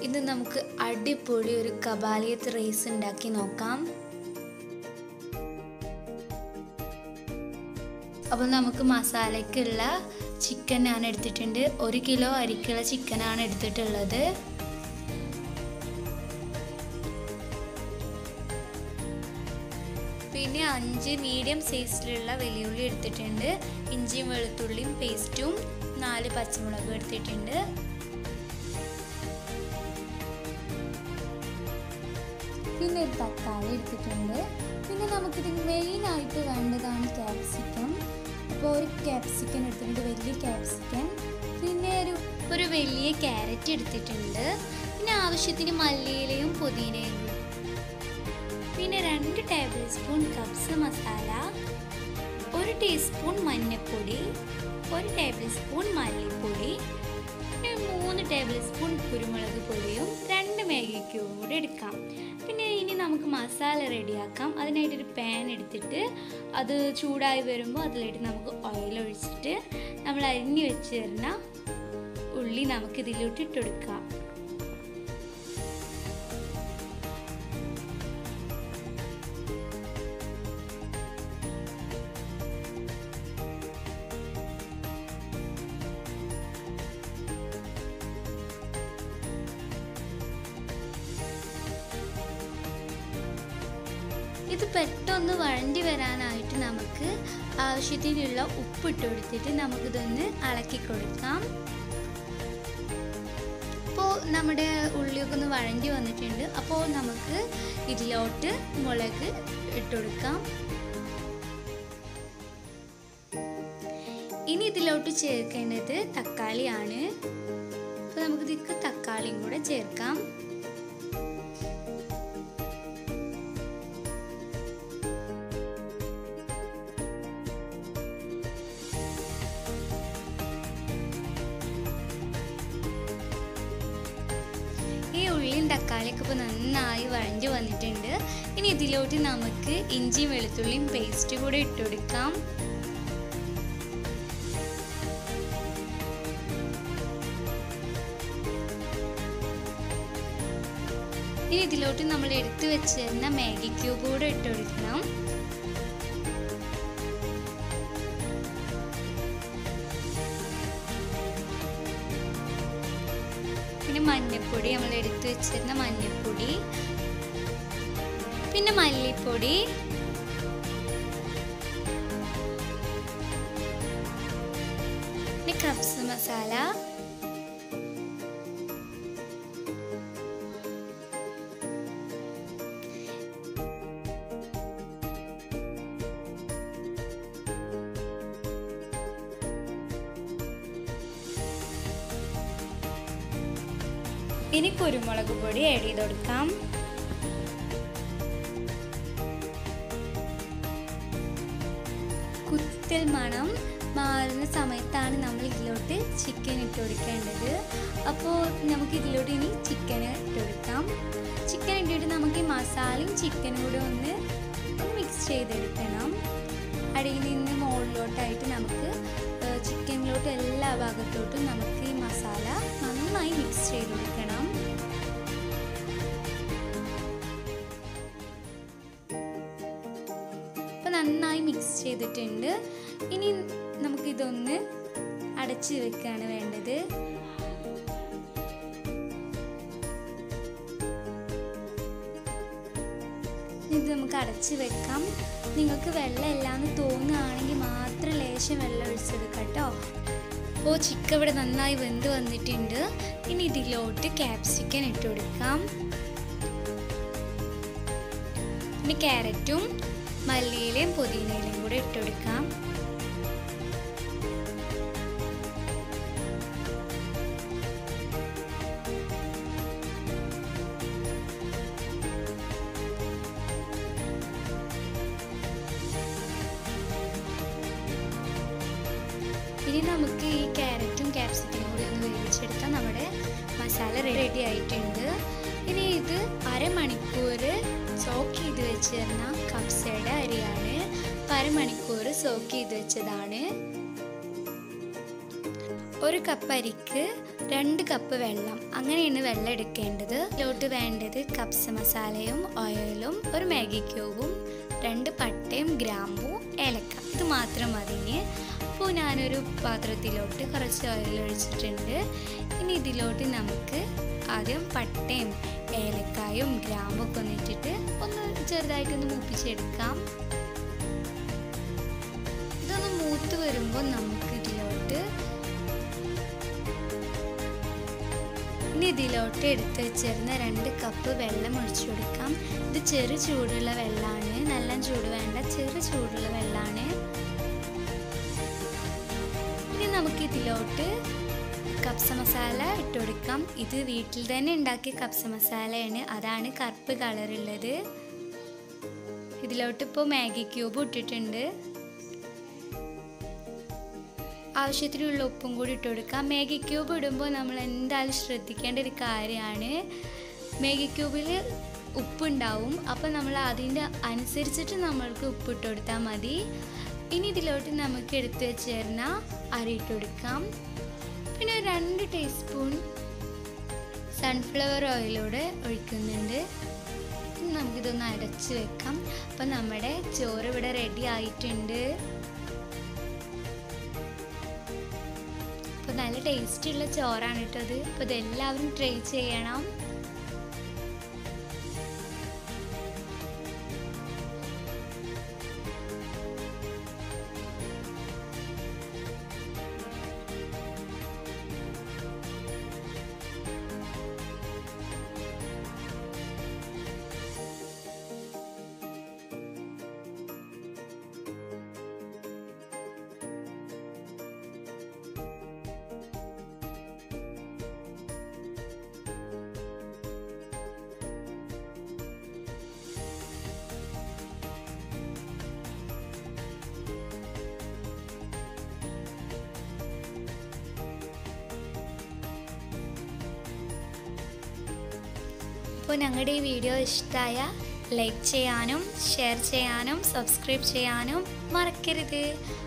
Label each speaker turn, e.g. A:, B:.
A: ഇന്ന് നമുക്ക് അടിപൊളി ഒരു കബാലിയത്ത് റൈസ് ഉണ്ടാക്കി നോക്കാം അപ്പോൾ നമുക്ക് മസാലയ്ക്കുള്ള ചിക്കൻ ഞാൻ എടുത്തിട്ടുണ്ട് ഒരു കിലോ അരിക്കുള്ള ചിക്കനാണ് എടുത്തിട്ടുള്ളത് പിന്നെ അഞ്ച് മീഡിയം സൈസിലുള്ള വെല്ലുള്ളി എടുത്തിട്ടുണ്ട് ഇഞ്ചിയും വെളുത്തുള്ളിയും പേസ്റ്റും നാല് പച്ചമുളകും എടുത്തിട്ടുണ്ട് പിന്നെ ഒരു തക്കാളി എടുത്തിട്ടുണ്ട് പിന്നെ നമുക്കിത് മെയിനായിട്ട് വേണ്ടതാണ് ക്യാപ്സിക്കം അപ്പോൾ ഒരു ക്യാപ്സിക്കൻ എടുത്തിട്ടുണ്ട് വലിയ ക്യാപ്സിക്കൻ പിന്നെ ഒരു ഒരു വലിയ ക്യാരറ്റ് എടുത്തിട്ടുണ്ട് പിന്നെ ആവശ്യത്തിന് മല്ലിയിലയും പുതിനയും പിന്നെ രണ്ട് ടേബിൾ സ്പൂൺ കപ്സ് മസാല ഒരു ടീസ്പൂൺ മഞ്ഞൾപ്പൊടി ഒരു ടേബിൾ സ്പൂൺ മല്ലിപ്പൊടി പിന്നെ മൂന്ന് ടേബിൾ സ്പൂൺ കുരുമുളക് പൊടിയും രണ്ട് മാഗി ക്യൂബും കൂടി എടുക്കാം പിന്നെ ഇനി നമുക്ക് മസാല റെഡിയാക്കാം അതിനായിട്ടൊരു പാൻ എടുത്തിട്ട് അത് ചൂടായി വരുമ്പോൾ അതിലായിട്ട് നമുക്ക് ഓയിൽ ഒഴിച്ചിട്ട് നമ്മൾ അരിഞ്ഞു വെച്ച് തരുന്ന ഉള്ളി നമുക്ക് ഇതിലോട്ട് ഇട്ടെടുക്കാം ഇത് പെട്ടെന്ന് വഴണ്ടി വരാനായിട്ട് നമുക്ക് ആവശ്യത്തിനുള്ള ഉപ്പിട്ട് കൊടുത്തിട്ട് നമുക്കിതൊന്ന് ഇളക്കി കൊടുക്കാം അപ്പോൾ നമ്മുടെ ഉള്ളിയൊക്കെ ഒന്ന് വഴണ്ടി വന്നിട്ടുണ്ട് അപ്പോൾ നമുക്ക് ഇതിലോട്ട് മുളക് ഇട്ട് കൊടുക്കാം ഇനി ഇതിലോട്ട് ചേർക്കേണ്ടത് തക്കാളിയാണ് അപ്പോൾ നമുക്ക് ഇതിക്ക് തക്കാളിയും കൂടെ ചേർക്കാം ഈ ഉള്ളിയും തക്കാളിയൊക്കെ ഇപ്പോൾ നന്നായി വഴഞ്ഞു വന്നിട്ടുണ്ട് ഇനി ഇതിലോട്ട് നമുക്ക് ഇഞ്ചിയും വെളുത്തുള്ളിയും പേസ്റ്റ് കൂടെ ഇട്ട് കൊടുക്കാം ഇനി ഇതിലോട്ട് നമ്മൾ എടുത്തു വെച്ചിരുന്ന മാഗി ക്യൂബ് കൂടെ ഇട്ട് കൊടുക്കണം പിന്നെ മഞ്ഞൾപ്പൊടി നമ്മൾ എടുത്തു വെച്ചിരുന്ന മഞ്ഞൾപ്പൊടി പിന്നെ മല്ലിപ്പൊടി പിന്നെ കപ്സ് മസാല ഇനി കുരുമുളക് പൊടി ആഡ് ചെയ്ത് കൊടുക്കാം കുത്തൽ മണം മാറുന്ന സമയത്താണ് നമ്മൾ ഇതിലോട്ട് ചിക്കൻ ഇട്ട് കൊടുക്കേണ്ടത് അപ്പോൾ നമുക്ക് ഇതിലോട്ട് ഇനി ചിക്കൻ ഇട്ട് കൊടുക്കാം ചിക്കൻ ഇട്ടിട്ട് നമുക്ക് ഈ മസാലയും ചിക്കനും കൂടെ ഒന്ന് മിക്സ് ചെയ്തെടുക്കണം അടിയിൽ നിന്ന് മുകളിലോട്ടായിട്ട് നമുക്ക് ചിക്കനിലോട്ട് എല്ലാ ഭാഗത്തോട്ടും നമുക്ക് ഈ മസാല നന്നായി മിക്സ് ചെയ്ത് കൊടുക്കണം അപ്പോൾ നന്നായി മിക്സ് ചെയ്തിട്ടുണ്ട് ഇനി നമുക്കിതൊന്ന് അടച്ച് വെക്കുകയാണ് വേണ്ടത് ഇത് നമുക്ക് അടച്ച് വെക്കാം നിങ്ങൾക്ക് വെള്ളം ഇല്ലാന്ന് തോന്നുകയാണെങ്കിൽ മാത്രം ലേശം വെള്ളം ഒഴിച്ചെടുക്കാം കേട്ടോ അപ്പോൾ ചിക്കൻ ഇവിടെ നന്നായി വെന്ത് വന്നിട്ടുണ്ട് ഇനി ഇതിലോട്ട് ക്യാപ്സിക്കൻ ഇട്ട് കൊടുക്കാം ഇനി ക്യാരറ്റും മല്ലിയിലയും പുതിനയിലയും കൂടെ ഇട്ട് കൊടുക്കാം ഇനി നമുക്ക് ഈ ക്യാരറ്റും ക്യാപ്സിക്കനും കൂടി ഒന്ന് വേവിച്ചെടുത്താൽ നമ്മുടെ മസാല റെഡി ആയിട്ടുണ്ട് ഇനി ഇത് അരമണിക്കൂർ സോക്ക് ചെയ്ത് വെച്ച് തരുന്ന കപ്സയുടെ അരിയാണ് അപ്പോൾ അരമണിക്കൂർ സോക്ക് ചെയ്ത് വെച്ചതാണ് ഒരു കപ്പ് അരിക്ക് രണ്ട് കപ്പ് വെള്ളം അങ്ങനെയാണ് വെള്ളം എടുക്കേണ്ടത് ഇതിലോട്ട് വേണ്ടത് കപ്സ മസാലയും ഓയിലും ഒരു മാഗി ക്യൂബും രണ്ട് പട്ടയും ഗ്രാമ്പും ഏലക്ക ഇത് മാത്രം മതിന് അപ്പോൾ ഞാനൊരു പാത്രത്തിലോട്ട് കുറച്ച് ഓയിൽ ഒഴിച്ചിട്ടുണ്ട് ഇനി ഇതിലോട്ട് നമുക്ക് ആദ്യം പട്ടയും ഏലക്കായും ഗ്രാമ്പും ഒക്കെ ഒന്ന് ഇട്ടിട്ട് ഒന്ന് ചെറുതായിട്ടൊന്ന് മൂപ്പിച്ചെടുക്കാം ഇതൊന്ന് മൂത്ത് വരുമ്പോൾ നമുക്ക് ഇതിലോട്ട് ഇനി ഇതിലോട്ട് എടുത്ത് വെച്ചിരുന്ന രണ്ട് കപ്പ് വെള്ളം ഒഴിച്ചു കൊടുക്കാം ഇത് ചെറു ചൂടുള്ള വെള്ളമാണ് നല്ല ചൂട് വേണ്ട ചെറു ചൂടുള്ള വെള്ളമാണ് ഇനി നമുക്ക് ഇതിലോട്ട് കപ്സ മസാല ഇട്ട് കൊടുക്കാം ഇത് വീട്ടിൽ തന്നെ ഉണ്ടാക്കിയ കപ്സ മസാലയാണ് അതാണ് കറുപ്പ് കളറുള്ളത് ഇതിലോട്ട് ഇപ്പോൾ മാഗി ക്യൂബ് ഇട്ടിട്ടുണ്ട് ആവശ്യത്തിനുള്ള ഉപ്പും കൂടി ഇട്ട് കൊടുക്കാം മാഗി ക്യൂബ് ഇടുമ്പോൾ നമ്മൾ എന്തായാലും ശ്രദ്ധിക്കേണ്ട ഒരു കാര്യമാണ് മാഗി ക്യൂബിൽ ഉപ്പുണ്ടാവും അപ്പോൾ നമ്മൾ അതിൻ്റെ അനുസരിച്ചിട്ട് നമ്മൾക്ക് ഉപ്പ് ഇട്ട് കൊടുത്താൽ മതി ഇനി ഇതിലോട്ട് നമുക്ക് എടുത്ത് വെച്ചിരുന്ന അരി ഇട്ട് കൊടുക്കാം പിന്നെ ഒരു രണ്ട് ടീസ്പൂൺ സൺഫ്ലവർ ഓയിലൂടെ ഒഴിക്കുന്നുണ്ട് ഇനി നമുക്കിതൊന്ന് അരച്ച് വെക്കാം അപ്പം നമ്മുടെ ചോറ് ഇവിടെ റെഡി ആയിട്ടുണ്ട് അപ്പോൾ നല്ല ടേസ്റ്റുള്ള ചോറാണ് കേട്ടത് അപ്പോൾ ഇതെല്ലാവരും ട്രൈ ചെയ്യണം അപ്പോൾ ഞങ്ങളുടെ ഈ വീഡിയോ ഇഷ്ടമായ ലൈക്ക് ചെയ്യാനും ഷെയർ ചെയ്യാനും സബ്സ്ക്രൈബ് ചെയ്യാനും മറക്കരുത്